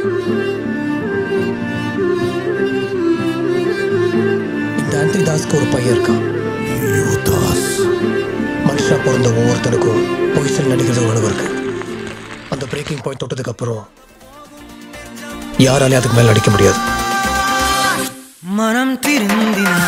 இந்த ஆண்ட்ரி தாஸ்க்கு ஒரு பையன் இருக்கான் மனுஷனா பிறந்த ஒவ்வொருத்தனுக்கும் பொய்சல் நடிக்கிறது உணவு இருக்கு அந்த பிரேக்கிங் பாயிண்ட் தொட்டதுக்கு அப்புறம் யாராலையும் அதுக்கு மேல நடிக்க முடியாது மனம் திருந்தினான்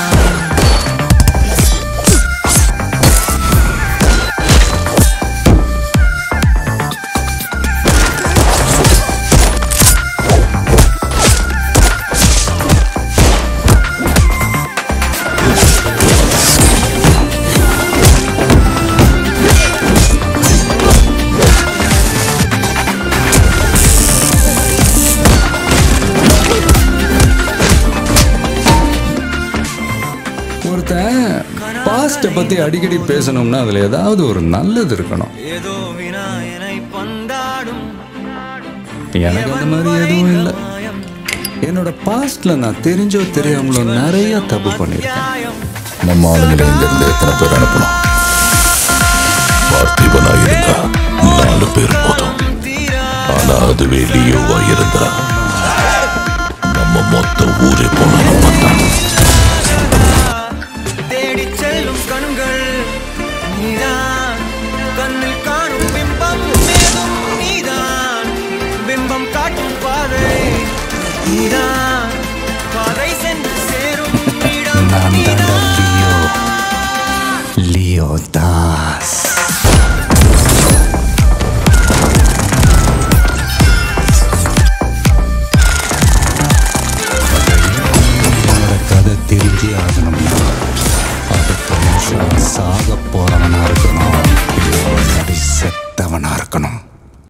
ஒருத்தன் பாஸ்ட்டை பற்றி அடிக்கடி பேசணும்னா அதில் ஏதாவது ஒரு நல்லது இருக்கணும் ஏதோ வினாயனை பந்தாடும் எனக்கு அந்த மாதிரி எதுவும் இல்லை என்னோட பாஸ்ட்ல நான் தெரிஞ்சோ தெரியாமலோ நிறைய தப்பு பண்ணியிருக்கேன் நம்ம ஆளுங்களை இங்கிருந்து எத்தனை பேர் அனுப்பணும் பார்த்திபனா இருந்தா நாலு பேர் போதும் ஆனா அதுவே லியோவா இருந்தா நம்ம மொத்த ஊரே போனாலும்